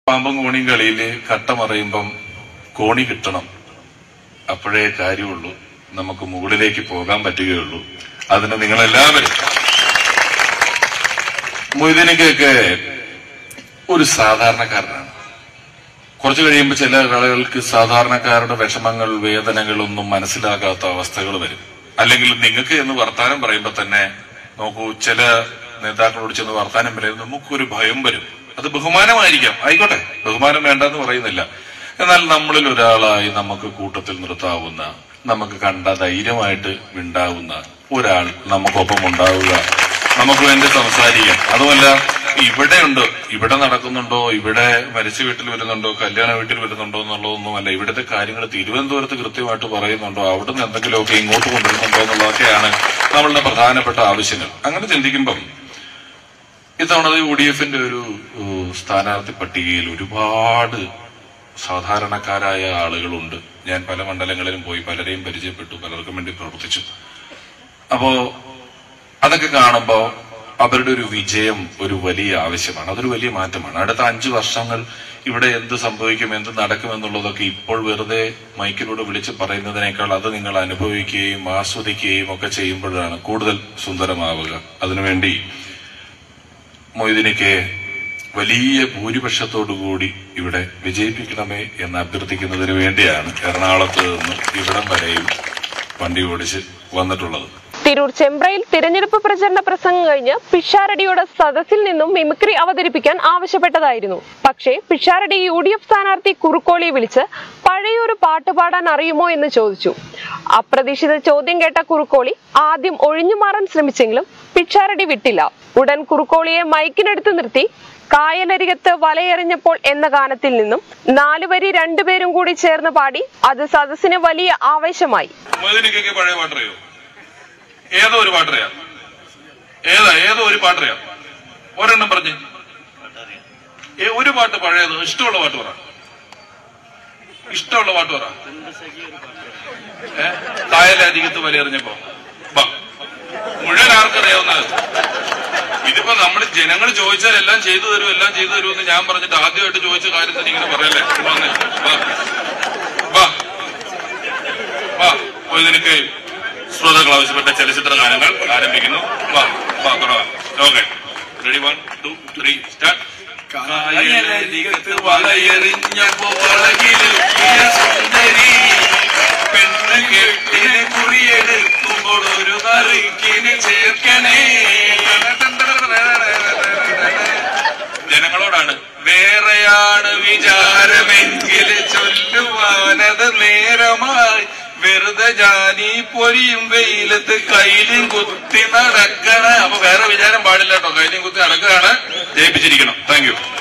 പാമ്പും കോണിയും കളിയില് കട്ടമറയുമ്പം കോണി കിട്ടണം അപ്പോഴേ കാര്യമുള്ളൂ നമുക്ക് മുകളിലേക്ക് പോകാൻ പറ്റുകയുള്ളൂ അതിന് നിങ്ങളെല്ലാവരും മൊയ്തീനൊക്കെ ഒരു സാധാരണക്കാരനാണ് കുറച്ചു കഴിയുമ്പോൾ ചില ആളുകൾക്ക് സാധാരണക്കാരുടെ വിഷമങ്ങൾ വേദനകളൊന്നും മനസ്സിലാകാത്ത അവസ്ഥകൾ വരും അല്ലെങ്കിൽ നിങ്ങൾക്ക് എന്ന് വർത്താനം പറയുമ്പോൾ തന്നെ നോക്കൂ ചില നേതാക്കളോട് ചെന്ന് വർത്താനം പറയുമ്പോൾ നമുക്കൊരു ഭയം വരും അത് ബഹുമാനമായിരിക്കാം ആയിക്കോട്ടെ ബഹുമാനം വേണ്ടെന്ന് പറയുന്നില്ല എന്നാൽ നമ്മളിൽ ഒരാളായി നമുക്ക് കൂട്ടത്തിൽ നിർത്താവുന്ന നമുക്ക് കണ്ട ധൈര്യമായിട്ട് മിണ്ടാവുന്ന ഒരാൾ നമുക്കൊപ്പം ഉണ്ടാവുക നമുക്ക് വേണ്ടി സംസാരിക്കാം അതുമല്ല ഇവിടെയുണ്ട് ഇവിടെ നടക്കുന്നുണ്ടോ ഇവിടെ മരിച്ച വീട്ടിൽ വരുന്നുണ്ടോ കല്യാണ വീട്ടിൽ വരുന്നുണ്ടോ എന്നുള്ളതൊന്നുമല്ല ഇവിടുത്തെ കാര്യങ്ങൾ തിരുവനന്തപുരത്ത് കൃത്യമായിട്ട് പറയുന്നുണ്ടോ അവിടുന്ന് എന്തെങ്കിലുമൊക്കെ ഇങ്ങോട്ട് കൊണ്ടുവരുന്നുണ്ടോ എന്നുള്ളതൊക്കെയാണ് നമ്മളുടെ പ്രധാനപ്പെട്ട ആവശ്യങ്ങൾ അങ്ങനെ ചിന്തിക്കുമ്പം ഇത്തവണ യു ഡി എഫിന്റെ ഒരു ഏഹ്, സ്ഥാനാർത്ഥി പട്ടികയിൽ ഒരുപാട് സാധാരണക്കാരായ ആളുകളുണ്ട് ഞാൻ പല മണ്ഡലങ്ങളിലും പോയി പലരെയും പരിചയപ്പെട്ടു പലർക്കും വേണ്ടി പ്രവർത്തിച്ചു അപ്പോ അതൊക്കെ കാണുമ്പോ അവരുടെ ഒരു വിജയം ഒരു വലിയ ആവശ്യമാണ് അതൊരു വലിയ മാറ്റമാണ് അടുത്ത അഞ്ചു വർഷങ്ങൾ ഇവിടെ എന്ത് സംഭവിക്കും എന്ത് നടക്കും എന്നുള്ളതൊക്കെ ഇപ്പോൾ വെറുതെ മൈക്കിലൂടെ വിളിച്ച് പറയുന്നതിനേക്കാൾ അത് നിങ്ങൾ അനുഭവിക്കുകയും ആസ്വദിക്കുകയും ഒക്കെ ചെയ്യുമ്പോഴാണ് കൂടുതൽ സുന്ദരമാവുക അതിനുവേണ്ടി മൊയ്തീനിക്ക് വലിയ ഭൂരിപക്ഷത്തോടുകൂടി ഇവിടെ വിജയിപ്പിക്കണമേ എന്ന് അഭ്യർത്ഥിക്കുന്നതിന് വേണ്ടിയാണ് എറണാകുളത്ത് നിന്ന് ഇവിടം വരെയും വണ്ടി ഓടിച്ച് വന്നിട്ടുള്ളത് തിരൂർ ചെമ്പ്രയിൽ തിരഞ്ഞെടുപ്പ് പ്രചരണ പ്രസംഗം കഴിഞ്ഞ് പിഷാരടിയോട് സദസ്സിൽ നിന്നും മിമിക്രി അവതരിപ്പിക്കാൻ ആവശ്യപ്പെട്ടതായിരുന്നു പക്ഷേ പിഷാരടി യു ഡി എഫ് സ്ഥാനാർത്ഥി കുറുക്കോളിയെ വിളിച്ച് പഴയൊരു പാട്ട് പാടാൻ അറിയുമോ എന്ന് ചോദിച്ചു അപ്രതീക്ഷിത ചോദ്യം കേട്ട കുറുക്കോളി ആദ്യം ഒഴിഞ്ഞു മാറാൻ ശ്രമിച്ചെങ്കിലും പിഷാരടി വിട്ടില്ല ഉടൻ കുറുക്കോളിയെ മൈക്കിനടുത്ത് നിർത്തി കായലരികത്ത് വലയെറിഞ്ഞപ്പോൾ എന്ന ഗാനത്തിൽ നിന്നും നാലുവരി രണ്ടുപേരും കൂടി ചേർന്ന് പാടി അത് സദസ്സിന് വലിയ ആവേശമായി മൊയ്തീനിക്കൊക്കെ പഴയ പാട്ടറിയോ ഏതോ ഒരു പാട്ടറിയാം ഏതാ ഏതോ ഒരു പാട്ടറിയാം ഒരെണ്ണം പറഞ്ഞ് ഏ, ഒരു പാട്ട് പഴയത് ഇഷ്ടമുള്ള പാട്ട് പറ ഇഷ്ടമുള്ള പാട്ട് പറ ഏ കായലരികത്ത് വലിയെറിഞ്ഞപ്പോ വാ. മുഴുവൻ ആർക്കറിയാവുന്നത് ഇതിപ്പോ നമ്മൾ ജനങ്ങൾ ചോദിച്ചാൽ എല്ലാം ചെയ്തു തരും എല്ലാം ചെയ്തു തരുമെന്ന് ഞാൻ പറഞ്ഞിട്ട് ആദ്യമായിട്ട് ചോദിച്ച കാര്യത്തിന് ഇങ്ങനെ പറയല്ലേ വന്നേ. വാ. വാ വാ ഇതിനൊക്കെ ശ്രോതാക്കൾ ആവശ്യപ്പെട്ട ചലച്ചിത്ര ഗാനങ്ങൾ ആരംഭിക്കുന്നു വാ വാ തുടങ്ങാം okay ready one two three start കായലരികത്ത് വളയെറിഞ്ഞപ്പോ വളകിലെത്തിയ സുന്ദരി പെണ്ണ് കെട്ടിന് കുറിയെടുക്കുമ്പോൾ ഒരു നറുക്കിന് ചേർക്കണേ ജനങ്ങളോടാണ് വേറെയാണ് വിചാരമെങ്കിൽ ചൊല്ലുവാനത് നേരമായി വെറുതെ ജാതി പൊരിയും വെയിലത്ത് കയ്യിലും കുത്തി നടക്കണ അപ്പൊ വേറെ വിചാരം പാടില്ല കേട്ടോ കയ്യിലും കുത്തി നടക്കുകയാണ് ജയിപ്പിച്ചിരിക്കണം താങ്ക് യു